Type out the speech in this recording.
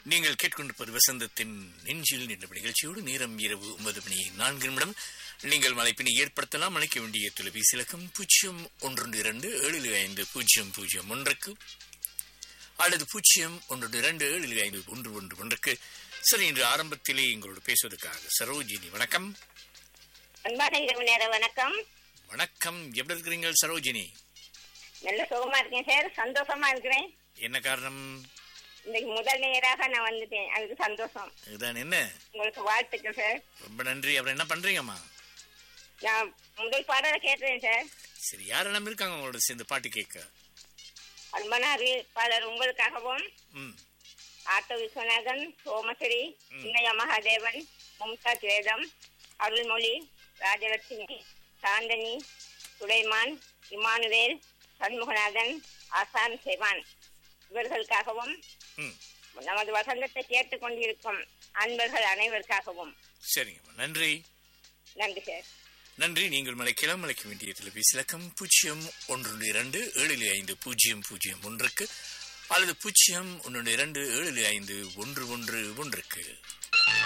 நீங்கள் கேட்கொண்டிருப்பது வசந்தத்தின் நெஞ்சில் நின்ற நிகழ்ச்சியோடு நேரம் இரவு ஒன்பது மணி நான்கு நிமிடம் நீங்கள் மலைப்பினை ஏற்படுத்தலாம் அழைக்க வேண்டிய தொலைபேசி இலக்கம் பூஜ்ஜியம் ஒன்று இரண்டு ஏழு ஐந்து பூஜ்ஜியம் பூஜ்ஜியம் ஒன்றுக்கு அல்லது பூஜ்ஜியம் ஒன்று இரண்டு ஏழு ஐந்து ஒன்று ஒன்று ஒன்றுக்கு சரி இன்று ஆரம்பத்திலே எங்களோடு பேசுவதற்காக சரோஜினி வணக்கம் அன்பான இரவு நேர வணக்கம் வணக்கம் எப்படி இருக்கிறீங்க சரோஜினி நல்ல சுகமா இருக்கேன் சார் சந்தோஷமா இருக்கிறேன் என்ன காரணம் இன்னைக்கு முதல் நேராக நான் வந்துட்டேன் அதுக்கு சந்தோஷம் இதுதான் என்ன உங்களுக்கு வாழ்த்துக்கள் சார் ரொம்ப நன்றி அப்புறம் என்ன பண்றீங்கம்மா நான் முதல் பாடலை கேட்டேன் சார் சரி யாரெல்லாம் இருக்காங்க உங்களோட சேர்ந்து பாட்டு கேட்க அன்பான அறிவிப்பாளர் உங்களுக்காகவும் ம் ஆட்டோ விஸ்வநாதன் சோமஸ்ரீ சின்னையா மகாதேவன் மும்தாஜ் வேதம் அருள்மொழி ராஜலட்சுமி சாந்தனி சுலைமான் இமானுவேல் சண்முகநாதன் ஆசான் செவான் இவர்களுக்காகவும் ம் நமது வசந்தத்தை கேட்டுக் கொண்டிருக்கும் அன்பர்கள் அனைவருக்காகவும் சரிங்கம்மா நன்றி நன்றி சார் நன்றி நீங்கள் மலைக்கலாம் மலைக்க வேண்டிய தொலைபேசி இலக்கம் பூஜ்ஜியம் ஒன்று இரண்டு ஏழு ஐந்து பூஜ்ஜியம் பூஜ்ஜியம் ஒன்றுக்கு அல்லது பூஜ்ஜியம் ஒன்று இரண்டு ஏழு ஐந்து ஒன்று ஒன்று ஒன்றுக்கு